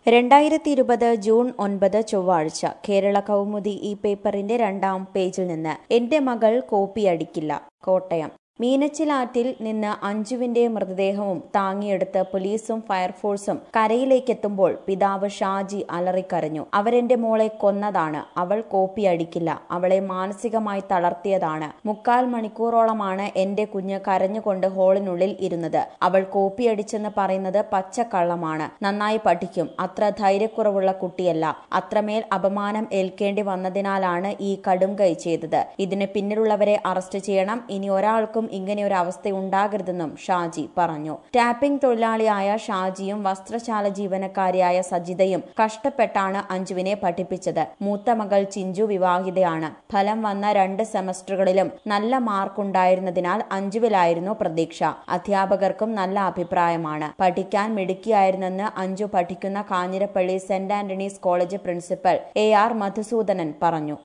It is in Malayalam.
രണ്ടായിരത്തി ഇരുപത് ജൂൺ ഒൻപത് ചൊവ്വാഴ്ച കേരള കൗമുദി ഈ പേപ്പറിന്റെ രണ്ടാം പേജിൽ നിന്ന് എന്റെ മകൾ കോപ്പിയടിക്കില്ല കോട്ടയം മീനച്ചിലാറ്റിൽ നിന്ന് അഞ്ജുവിന്റെ മൃതദേഹവും താങ്ങിയെടുത്ത് പോലീസും ഫയർഫോഴ്സും കരയിലേക്കെത്തുമ്പോൾ പിതാവ് ഷാജി അലറിക്കരഞ്ഞു അവരെന്റെ മോളെ കൊന്നതാണ് അവൾ കോപ്പിയടിക്കില്ല അവളെ മാനസികമായി തളർത്തിയതാണ് മുക്കാൽ മണിക്കൂറോളമാണ് എന്റെ കുഞ്ഞ് കരഞ്ഞുകൊണ്ട് ഹോളിനുള്ളിൽ ഇരുന്നത് അവൾ കോപ്പിയടിച്ചെന്ന് പറയുന്നത് പച്ചക്കള്ളമാണ് നന്നായി പഠിക്കും അത്ര ധൈര്യക്കുറവുള്ള കുട്ടിയല്ല അത്രമേൽ അപമാനം ഏൽക്കേണ്ടി വന്നതിനാലാണ് ഈ കടുംകൈ ചെയ്തത് ഇതിന് പിന്നിലുള്ളവരെ അറസ്റ്റ് ചെയ്യണം ഇനി ഒരാൾക്കും ഇങ്ങനെ ഒരു അവസ്ഥ ഉണ്ടാകരുതെന്നും ഷാജി പറഞ്ഞു ടാപ്പിംഗ് തൊഴിലാളിയായ ഷാജിയും വസ്ത്രശാല ജീവനക്കാരിയായ സജിതയും കഷ്ടപ്പെട്ടാണ് അഞ്ജുവിനെ പഠിപ്പിച്ചത് മൂത്ത മകൾ ചിഞ്ചു വിവാഹിതയാണ് ഫലം വന്ന രണ്ട് സെമസ്റ്ററുകളിലും നല്ല മാർക്കുണ്ടായിരുന്നതിനാൽ അഞ്ജുവിലായിരുന്നു പ്രതീക്ഷ അധ്യാപകർക്കും നല്ല അഭിപ്രായമാണ് പഠിക്കാൻ മിടുക്കിയായിരുന്നെന്ന് അഞ്ജു പഠിക്കുന്ന Kanjirappally saint Antony's college principal A R Madhusudanan പറഞ്ഞു